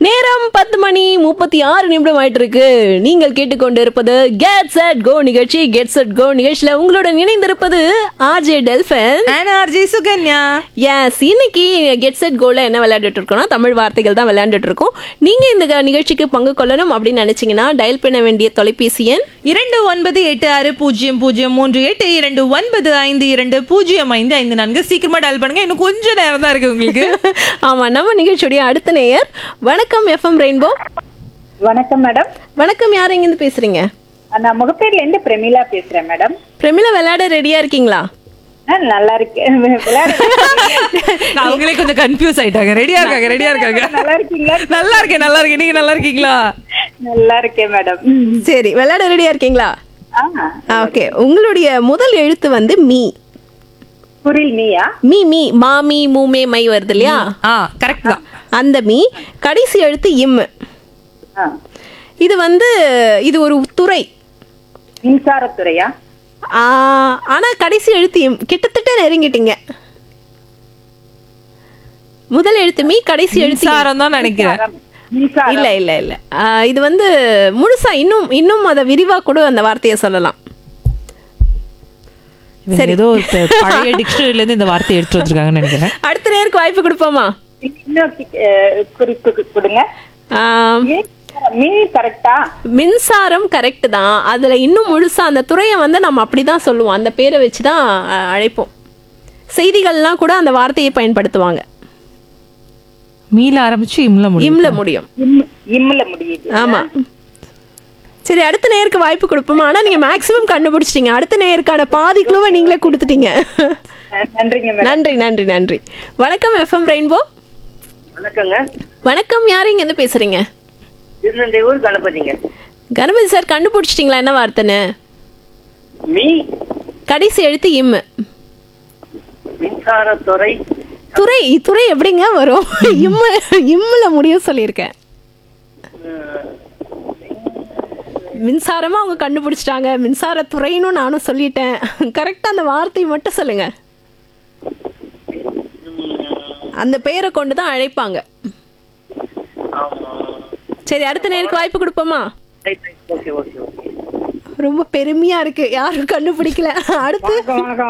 நேரம் பத்து மணி முப்பத்தி ஆறு நிமிடம் ஆயிட்டு இருக்கு நீங்கள் கேட்டுக்கொண்டு இருப்பது கெட் செட் கோ நிகழ்ச்சி கெட் செட் கோ நிகழ்ச்சியில உங்களுடன் இணைந்திருப்பது RJ Delphin RJ Sukanya S இன்னைக்கு கெட் செட் கோல என்ன விளையாண்டுட்டு இருக்கோம்னா தமிழ் வார்த்தைகள் தான் விளையாண்டுட்டு இருக்கோம் நீங்க இந்த க- நிகழ்ச்சிக்கு பங்கு கொள்ளணும் அப்படின்னு நினைச்சீங்கன்னா டயல் பண்ண வேண்டிய தொலைபேசி எண் இரண்டு ஒன்பது எட்டு ஆறு பூஜ்ஜியம் பூஜ்ஜியம் மூன்று எட்டு இரண்டு ஒன்பது ஐந்து இரண்டு பூஜ்ஜியம் ஐந்து ஐந்து நான்கு சீக்கிரமா டயல் பண்ணுங்க இன்னும் கொஞ்சம் நேரம் தான் இருக்கு உங்களுக்கு ஆமா நம்ம நிகழ்ச்சியுடைய அடுத்த நேயர் வணக்கம் எஃப்எம் ரெயின்போ வணக்கம் மேடம் வணக்கம் யார் எங்கிருந்து பேசுறீங்க நான் முகப்பேர்ல இருந்து பிரமிளா பேசுறேன் மேடம் பிரமிளா விளையாட ரெடியா இருக்கீங்களா ஆ, நல்லா இருக்கேன் விளையாட அவங்களே கொஞ்சம் கன்ஃபியூஸ் ஆயிட்டாங்க ரெடியா இருக்காங்க ரெடியா இருக்காங்க நல்லா இருக்கீங்களா நல்லா இருக்கேன் நல்லா இருக்கேன் நீங்க நல்லா இருக்கீங்களா நல்லா இருக்கேன் மேடம் சரி விளையாட ரெடியா இருக்கீங்களா ஆ ஓகே உங்களுடைய முதல் எழுத்து வந்து மீ புரில் நீயா மீ மீ மாமி மூமே மை வருது இல்லையா ஆ கரெக்ட் தான் அந்த மீ கடைசி எழுத்து இம் ஆ. இது வந்து இது ஒரு துறை மின்சாரத்துறையா ஆ, ஆனா கடைசி எழுத்து இம் கிட்டத்தட்ட நெருங்கிட்டீங்க முதல் எழுத்து மீ கடைசி எழுத்து இம். மின்சாரம் தான் நினைக்கிறேன் மின்சாரம் இல்ல இல்ல இல்ல ஆ, இது வந்து முழுசா இன்னும் இன்னும் அதை விரிவா கூட அந்த வார்த்தையை சொல்லலாம் இவங்க ஏதோ ஒரு ப- பழைய டிக்ஷனரில இருந்து இந்த வார்த்தையை எடுத்து வச்சிருக்காங்கன்னு நினைக்கிறேன் அடுத்த நேருக்கு வாய்ப்பு கொடுப்போமா இன்னும் கி- அஹ், குறிப்பு கு- கொடுங்க ஆ, மீ- மீ கரெக்டா மின்சாரம் கரெக்ட் தான் அதுல இன்னும் முழுசா அந்த துறையை வந்து நம்ம அப்படிதான் சொல்லுவோம் அந்த பேரை வச்சு தான் அஹ், அழைப்போம் செய்திகள்லாம் கூட அந்த வார்த்தையை பயன்படுத்துவாங்க மீள ஆரம்பிச்சு இம்ல முடியும் இம்ல முடியும் இம் இம்ல முடியுது ஆமா சரி அடுத்த நேருக்கு வாய்ப்பு கொடுப்போமா ஆனா நீங்க மேக்ஸிமம் கண்டுபிடிச்சிட்டீங்க அடுத்த நேருக்கான பாதி குழுவை நீங்களே கொடுத்துட்டீங்க அஹ், நன்றிங்க மேடம் நன்றி நன்றி நன்றி வணக்கம் எஃப்எம் ரெயின்போ வணக்கங்க வணக்கம் யார் இங்க இருந்து பேசுறீங்க திருநெல்வேலூர் கணபதிங்க கணபதி சார் கண்டுபிடிச்சிட்டீங்களா என்ன வார்த்தைன்னு மீ கடைசி எழுத்து இம் மின்சாரத்துறை துறை துறை எப்படிங்க வரும் இம்ம இம்முல முடியும் சொல்லியிருக்கேன் மின்சாரமா அவங்க கண்டுபிடிச்சிட்டாங்க மின்சாரத்துறைன்னு நானும் சொல்லிட்டேன் கரெக்டா அந்த வார்த்தையை மட்டும் சொல்லுங்க அந்த பெயரை கொண்டு தான் அழைப்பாங்க சரி அடுத்த நேருக்கு வாய்ப்பு கொடுப்போமா ஓகே ஓகே ஓகே ரொம்ப பெருமையா இருக்கு யாரும் கண்டுபிடிக்கல அடுத்து வணக்கம் வணக்கம்